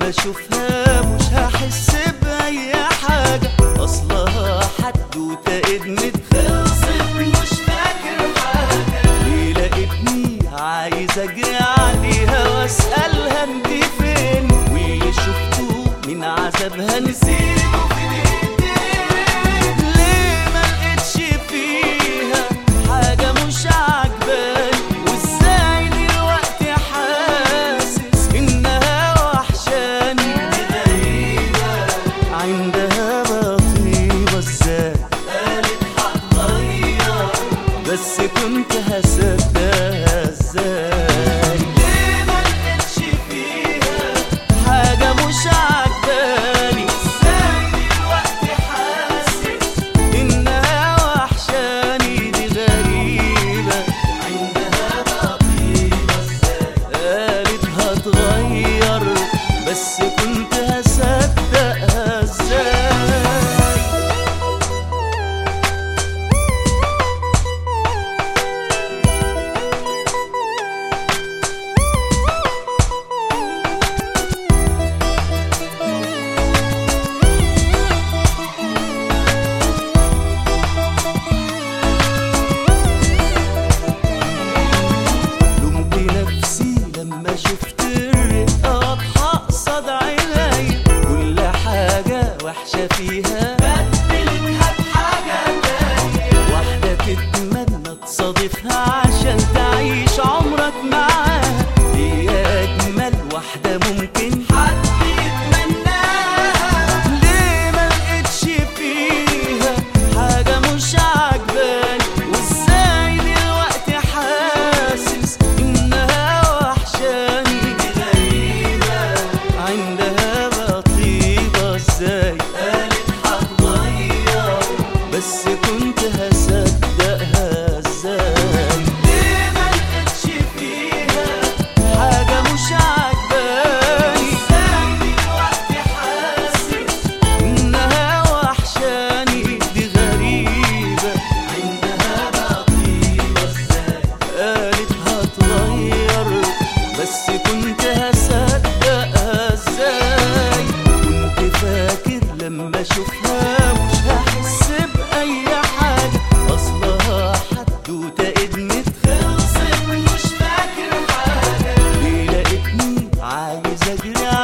اشوفها مش هحس باي حاجه اصلها حدوته ادمت خلصت مش فاكر حاجه ليه لقيتني عايز اجري عليها واسالها انت فين واللي شفته من عذابها نسيته في ايديك ليه ما لقيتش فيها حاجه مش عاجباني وازاي دلوقتي حاسس انها وحشاني دي غريبه عندها بطيبه ازاي قالت هتغير بس كنت هصدقها ازاي ليه ما لقيتش فيها حاجه مش عاجباني ازاي دلوقتي حاسس انها وحشاني دي غريبه عندها بطيبه ازاي قالت هتغير بس كنت هصدقها ازاي لومت نفسي لما شفت الرقة واضحة قصاد عيني كل حاجة وحشة فيها بدلتها بحاجة تانية واحدة تتمنى تصادفها عشان تعيش عمرك معاها هي أجمل واحدة ممكن حد يتمناها ليه ما لقيتش فيها حاجة مش عاجباني وازاي دلوقتي حاسس انها وحشاني دي غريبة عندها بطيبة ازاي قالت هتغير بس كنت هصدقها ازاي ليه ما لقيتش فيها حاجة مش عاجباني ازاي دلوقتي حاسس انها وحشاني دي غريبة عندها بطيبة ازاي قالت هتغير بس كنت هصدقها ازاي كنت فاكر لما اشوفها مش هحس بأي حاجة اصلها حدوتة ادمت خلصت مش فاكر حاجة ليه لقيتني عايز اجري